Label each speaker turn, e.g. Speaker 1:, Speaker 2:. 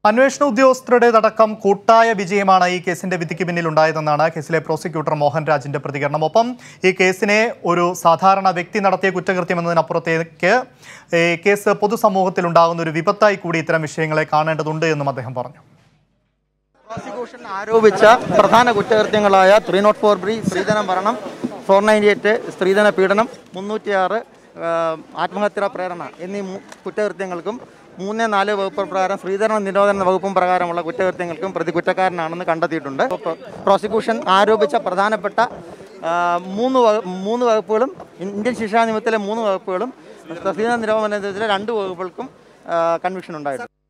Speaker 1: അന്വേഷണ ഉദ്യോഗസ്ഥരുടേതടക്കം കൂട്ടായ വിജയമാണ് ഈ കേസിന്റെ വിധിക്ക് പിന്നിൽ ഉണ്ടായതെന്നാണ് കേസിലെ പ്രോസിക്യൂട്ടർ മോഹൻരാജിന്റെ പ്രതികരണം ഒപ്പം ഈ കേസിനെ ഒരു സാധാരണ വ്യക്തി നടത്തിയ കുറ്റകൃത്യം എന്നതിനപ്പുറത്തേക്ക് ഈ കേസ് പൊതുസമൂഹത്തിൽ ഉണ്ടാകുന്ന ഒരു വിപത്തായി കൂടി ഇത്തരം വിഷയങ്ങളെ കാണേണ്ടതുണ്ട് എന്നും അദ്ദേഹം പറഞ്ഞു
Speaker 2: പ്രോസിക്യൂഷൻ ആരോപിച്ച പ്രധാന കുറ്റകൃത്യങ്ങളായ ത്രീ നോട്ട് ഫോർ ബ്രീ സ്ത്രീധന മരണം ഫോർ നയൻറ്റി എയ്റ്റ് സ്ത്രീധന പീഡനം മുന്നൂറ്റിയാറ് ആത്മഹത്യാ പ്രേരണ എന്നീ മൂ- കുറ്റകൃത്യങ്ങൾക്കും മൂന്ന് നാല് വകുപ്പ് പ്രകാരം സ്ത്രീധന നിരോധന വകുപ്പും പ്രകാരമുള്ള കുറ്റകൃത്യങ്ങൾക്കും പ്രതി കുറ്റക്കാരനാണെന്ന് കണ്ടെത്തിയിട്ടുണ്ട് പ്രോ- പ്രോസിക്യൂഷൻ ആരോപിച്ച പ്രധാനപ്പെട്ട ആ, മൂന്ന് വക- മൂന്ന് വകുപ്പുകളും ഇന്ത്യൻ ശിക്ഷാ നിയമത്തിലെ മൂന്ന് വകുപ്പുകളും സ്ത്രീധന നിരോധനത്തിലെ രണ്ട് വകുപ്പുകൾക്കും കൺവിഷൻ ഉണ്ടായിട്ടുണ്ട്